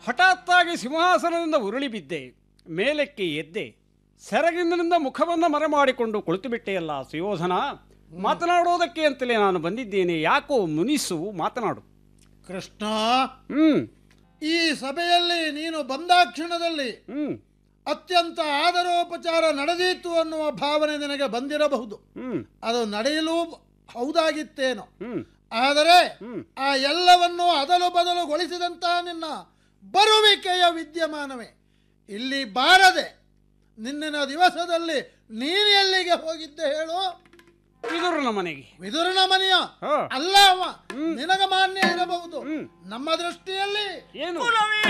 ಹಠಾತ್ತಾಗಿ ಸಿಂಹಾಸನದಿಂದ ಉರುಳಿ ಬಿದ್ದೆ ಮೇಲಕ್ಕೆ ಎದ್ದೆ ಸೆರಗಿನಿಂದ ಮುಖವನ್ನು ಮರೆಮಾಡಿಕೊಂಡು ಕುಳಿತುಬಿಟ್ಟೆಯಲ್ಲ ಸುಯೋಧನ ಮಾತನಾಡೋದಕ್ಕೆ ಅಂತಲೇ ನಾನು ಬಂದಿದ್ದೇನೆ ಯಾಕೋ ಮುನಿಸು ಮಾತನಾಡು ಕೃಷ್ಣ ಹ್ಮ್ ಈ ಸಭೆಯಲ್ಲಿ ನೀನು ಬಂದಾಕ್ಷಣದಲ್ಲಿ ಹ್ಮ್ ಅತ್ಯಂತ ಆದರೋಪಚಾರ ನಡೆದೀತು ಅನ್ನುವ ಭಾವನೆ ನಿನಗೆ ಬಂದಿರಬಹುದು ಹ್ಮ್ ಅದು ನಡೆಯಲು ಹೌದಾಗಿತ್ತೇನೋ ಹ್ಮ್ ಆದರೆ ಹ್ಮ್ ಆ ಎಲ್ಲವನ್ನೂ ಅದಲು ಬದಲುಗೊಳಿಸಿದಂತಹ ನಿನ್ನ ಬರುವಿಕೆಯ ವಿದ್ಯಮಾನವೇ ಇಲ್ಲಿ ಬಾರದೆ ನಿನ್ನಿನ ದಿವಸದಲ್ಲಿ ನೀನು ಎಲ್ಲಿಗೆ ಹೋಗಿದ್ದೆ ಹೇಳು ವಿದುರನ ಮನೆಗೆ ವಿದುರನ ಮನೆಯ ಹಾ ಅಲ್ಲ ಅವ ನಿನಗ ಮಾನ್ಯ ಇರಬಹುದು ಹ್ಮ್. ನಮ್ಮ ದೃಷ್ಟಿಯಲ್ಲಿ ಏನು ಕುಲವೇ